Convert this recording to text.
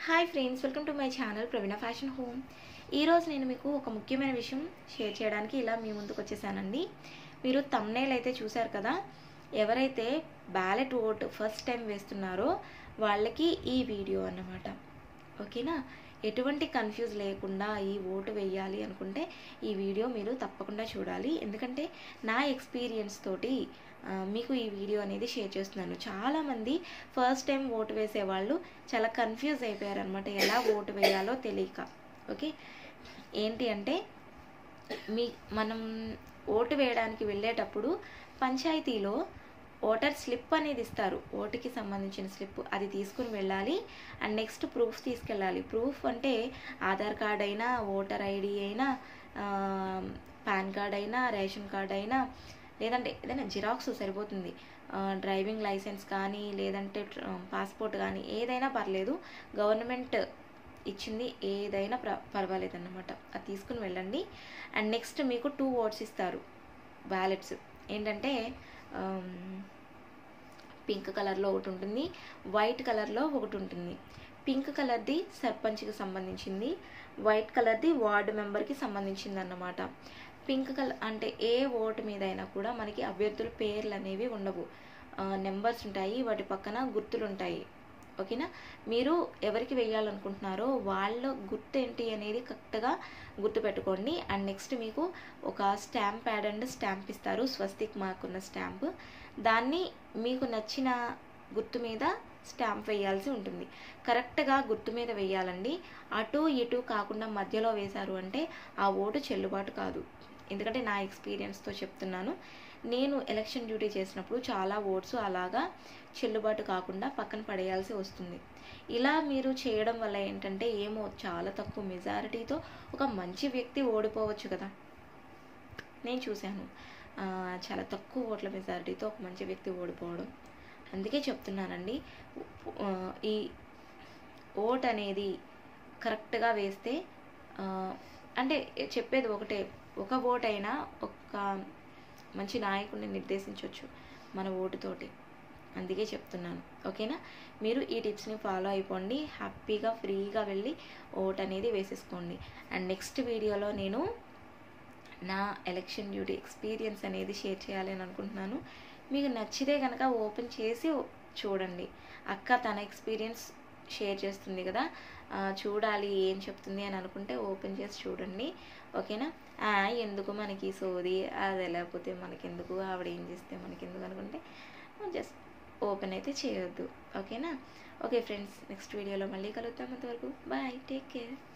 hi friends welcome to my channel Praveena fashion home ఈరోజు నేను మీకు ఒక ముఖ్యమైన విషయం షేర్ చేయడానికి ఇలా మీ ముందుకు వచ్చేసానండి మీరు తమ్నేల్ అయితే చూశారు కదా ఎవరైతే బ్యాలెట్ ఓట్ ఫస్ట్ టైం వేస్తున్నారో వాళ్ళకి ఈ వీడియో అన్నమాట ఓకేనా ఎటువంటి కన్ఫ్యూజ్ లేకుండా ఈ ఓటు వేయాలి అనుకుంటే ఈ వీడియో మీరు తప్పకుండా చూడాలి ఎందుకంటే నా ఎక్స్పీరియన్స్ తోటి ఆ, మీకు ఈ వీడియో అనేది షేర్ చేస్తున్నాను చాలామంది ఫస్ట్ టైం ఓటు వేసేవాళ్ళు చాలా కన్ఫ్యూజ్ అయిపోయారు అనమాట ఎలా ఓటు వేయాలో తెలియక ఓకే ఏంటి అంటే మీ మనం ఓటు వేయడానికి వెళ్ళేటప్పుడు పంచాయతీలో ఓటర్ స్లిప్ అనేది ఇస్తారు ఓటుకి సంబంధించిన స్లిప్ అది తీసుకుని వెళ్ళాలి అండ్ నెక్స్ట్ ప్రూఫ్ తీసుకెళ్ళాలి ప్రూఫ్ అంటే ఆధార్ కార్డ్ అయినా ఓటర్ ఐడి అయినా ఆ, పాన్ కార్డ్ అయినా రేషన్ కార్డ్ అయినా లేదంటే ఏదైనా జిరాక్స్ సరిపోతుంది ఆ, డ్రైవింగ్ లైసెన్స్ కానీ లేదంటే ట్ర- పాస్పోర్ట్ కానీ ఏదైనా పర్లేదు గవర్నమెంట్ ఇచ్చింది ఏదైనా ప్ర పర్వాలేదు అన్నమాట అది తీసుకుని వెళ్ళండి అండ్ నెక్స్ట్ మీకు టూ ఓట్స్ ఇస్తారు బ్యాలెట్స్ ఏంటంటే ఆమ్, పింక్ కలర్లో ఒకటి ఉంటుంది వైట్ కలర్లో ఒకటి ఉంటుంది పింక్ కలర్ది సర్పంచ్కి సంబంధించింది వైట్ కలర్ది వార్డు మెంబర్కి సంబంధించింది అన్నమాట పింక్ కలర్ అంటే ఏ ఓటు మీద అయినా కూడా మనకి అభ్యర్థుల పేర్లు అనేవి ఉండవు నెంబర్స్ ఉంటాయి వాటి పక్కన గుర్తులు ఉంటాయి ఓకేనా మీరు ఎవరికి వేయాలనుకుంటున్నారో వాళ్ళ గుర్తు ఏంటి అనేది కరెక్ట్గా గుర్తుపెట్టుకోండి అండ్ నెక్స్ట్ మీకు ఒక స్టాంప్ ప్యాడ్ అండ్ స్టాంప్ ఇస్తారు స్వస్తిక్ మార్క్ ఉన్న స్టాంప్ దాన్ని మీకు నచ్చిన గుర్తు మీద స్టాంప్ వేయాల్సి ఉంటుంది కరెక్ట్గా గుర్తు మీద వేయాలండి అటు ఇటు కాకుండా మధ్యలో వేశారు అంటే ఆ ఓటు చెల్లుబాటు కాదు ఎందుకంటే నా ఎక్స్పీరియన్స్తో చెప్తున్నాను నేను ఎలక్షన్ డ్యూటీ చేసినప్పుడు చాలా ఓట్స్ అలాగా చెల్లుబాటు కాకుండా పక్కన పడేయాల్సి వస్తుంది ఇలా మీరు చేయడం వల్ల ఏంటంటే ఏమో చాలా తక్కువ మెజారిటీతో ఒక మంచి వ్యక్తి ఓడిపోవచ్చు కదా నేను చూశాను ఆ, చాలా తక్కువ ఓట్ల మెజారిటీతో ఒక మంచి వ్యక్తి ఓడిపోవడం అందుకే చెప్తున్నానండి ఆ, ఈ ఓట్ అనేది కరెక్ట్గా వేస్తే ఆ, అంటే చెప్పేది ఒకటే ఒక ఓట్ అయినా ఒక మంచి నాయకుడిని నిర్దేశించవచ్చు మన ఓటుతోటి అందుకే చెప్తున్నాను ఓకేనా మీరు ఈ టిప్స్ని ఫాలో అయిపోండి హ్యాపీగా ఫ్రీగా వెళ్ళి ఓట్ అనేది వేసేసుకోండి అండ్ నెక్స్ట్ వీడియోలో నేను నా ఎలక్షన్ డ్యూటీ ఎక్స్పీరియన్స్ అనేది షేర్ చేయాలని అనుకుంటున్నాను మీకు నచ్చితే కనుక ఓపెన్ చేసి చూడండి అక్క తన ఎక్స్పీరియన్స్ షేర్ చేస్తుంది కదా ఆ, చూడాలి ఏం చెప్తుంది అని అనుకుంటే ఓపెన్ చేసి చూడండి ఓకేనా ఆ, ఎందుకు మనకి ఈ సోది అది లేకపోతే మనకెందుకు ఆవిడ ఏం చేస్తే మనకెందుకు అనుకుంటే జస్ట్ ఓపెన్ అయితే చేయొద్దు ఓకేనా ఓకే ఫ్రెండ్స్ నెక్స్ట్ వీడియోలో మళ్ళీ కలుద్దాం అంతవరకు బాయ్ టేక్ కేర్